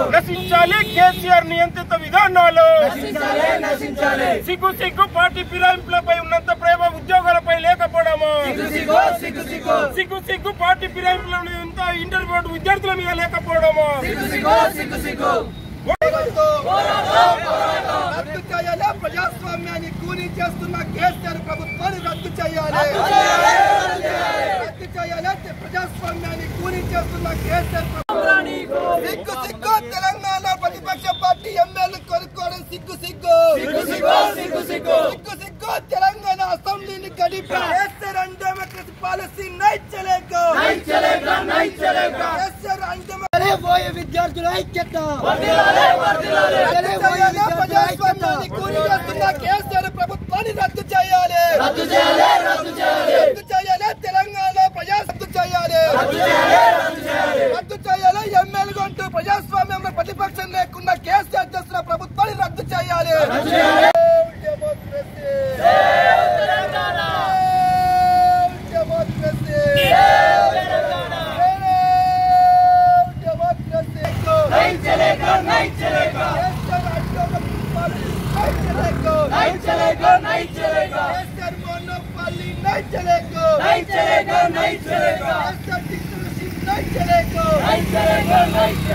నశించాలి కేసీఆర్ నియంత్రిత విధానాలు సిగ్గు సిగ్గు పార్టీ ఫిరాయింపులపై ఉన్నంత ప్రేమ ఉద్యోగాలపై లేకపోవడము సిగ్గు సిగ్గు పార్టీ ఫిరాయింపుల ఇంత ఇంటర్మీడియట్ విద్యార్థుల మీద లేకపోవడము రద్దు చేయాలి ప్రజాస్వామ్యాన్ని కూలీ చేస్తున్న కేసీఆర్ ప్రభుత్వాన్ని రద్దు చేయాలి రద్దు చేయాలి ప్రజాస్వామ్యాన్ని కూలీ చేస్తున్న కేసీఆర్ ప్రభుత్వం సిగ్గు సిగ్గు తెలంగాణ ప్రతిపక్ష పార్టీ ఎమ్మెల్యే కొనుక్కోవడం సిగ్గు సిగ్గు సిగ్గు సిగ్గు తెలంగాణ అసెంబ్లీని గడిపి కేసీఆర్ అండ్ డెమోక్రసీ పాలసీ నై చలేగా కేసీఆర్ అండ్ పోయే విద్యార్థుల ఐక్యత ప్రజాస్వామ్యాన్ని కూలి చేస్తున్న కేసీఆర్ ప్రభుత్వాన్ని రద్దు చేయాలి రద్దు చేయాలి రద్దు చేయాలి రద్దు చేయాలి తెలంగాణ ప్రజా రద్దు చేయాలి రద్దు చేయాలి ఎమ్మెల్యే అంటూ ప్రజాస్వామ్యంలో ప్రతిపక్షం లేకుండా కేసీఆర్ చేస్తున్న ప్రభుత్వాన్ని రద్దు చేయాలి డెమోక్రసీ డెమోక్రసీ नहीं चलेगा नहीं चलेगा नहीं चलेगा नहीं चलेगा नहीं चलेगा नहीं चलेगा नहीं चलेगा नहीं चलेगा नहीं चलेगा नहीं चलेगा